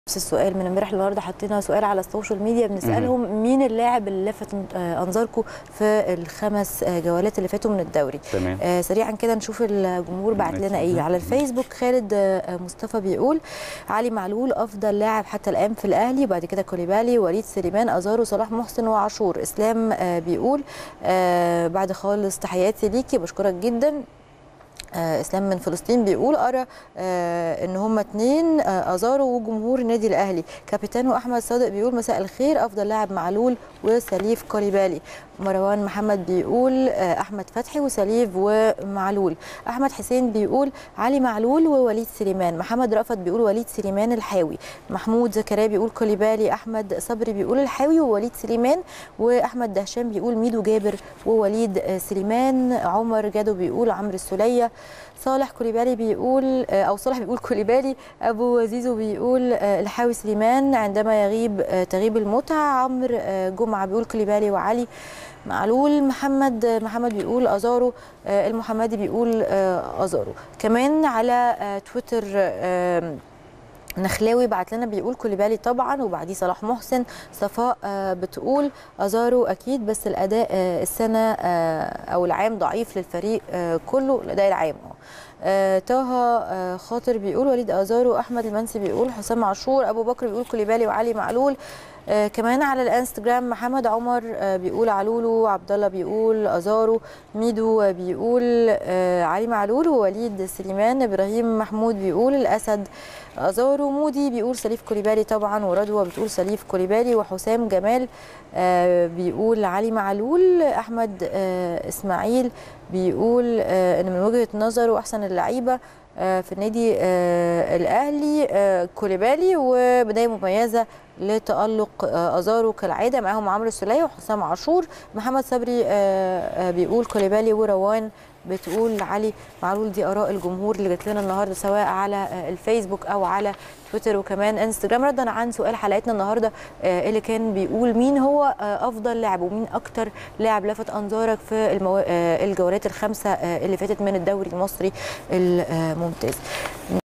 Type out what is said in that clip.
نفس السؤال من امبارح النهارده حطينا سؤال على السوشيال ميديا بنسالهم مين اللاعب اللي لفت آه، انظاركم في الخمس آه، جولات اللي فاتوا من الدوري تمام آه سريعا كده نشوف الجمهور بعت لنا ايه على الفيسبوك خالد آه مصطفى بيقول علي معلول افضل لاعب حتى الان في الاهلي وبعد كده كوليبالي وليد سليمان ازارو صلاح محسن وعاشور اسلام آه بيقول آه بعد خالص تحياتي ليكي بشكرك جدا آه اسلام من فلسطين بيقول ارى آه ان هم اتنين آه ازارو وجمهور النادي الاهلي كابيتانو احمد صادق بيقول مساء الخير افضل لاعب معلول وسليف كوليبالي مروان محمد بيقول آه احمد فتحي وسليف ومعلول احمد حسين بيقول علي معلول ووليد سليمان محمد رأفت بيقول وليد سليمان الحاوي محمود زكريا بيقول كوليبالي احمد صبري بيقول الحاوي ووليد سليمان واحمد دهشان بيقول ميدو جابر ووليد آه سليمان عمر جادو بيقول عمرو السوليه صالح كوليبالي بيقول او صالح بيقول كوليبالي ابو زيزو بيقول الحاوي سليمان عندما يغيب تغيب المتعه عمرو جمعه بيقول كوليبالي وعلي معلول محمد محمد بيقول ازارو المحمدي بيقول ازارو كمان على تويتر نخلاوي بعت لنا بيقول كوليبالي طبعا وبعديه صلاح محسن صفاء بتقول ازارو اكيد بس الاداء السنه او العام ضعيف للفريق كله الاداء العام اه طه خاطر بيقول وليد ازارو احمد المنسي بيقول حسام عاشور ابو بكر بيقول كوليبالي وعلي معلول آه كمان على الانستجرام محمد عمر آه بيقول علولو عبد الله بيقول ازارو ميدو بيقول آه علي معلول ووليد سليمان ابراهيم محمود بيقول الاسد ازارو مودي بيقول سليف كوليبالي طبعا ورضوى بتقول سليف كوليبالي وحسام جمال بيقول علي معلول احمد اسماعيل بيقول ان من وجهه نظره احسن اللعيبه في النادي الاهلي كوليبالي وبدايه مميزه لتالق ازارو كالعاده معاهم عمرو السوليه وحسام عاشور محمد صبري بيقول كوليبالي وروان بتقول علي معلول دي اراء الجمهور اللي جات لنا النهارده سواء على الفيسبوك او على تويتر وكمان انستجرام ردا عن سؤال حلقتنا النهارده اللي كان بيقول مين هو افضل لاعب ومين اكتر لاعب لفت انظارك في المو... الجولات الخمسه اللي فاتت من الدوري المصري الممتاز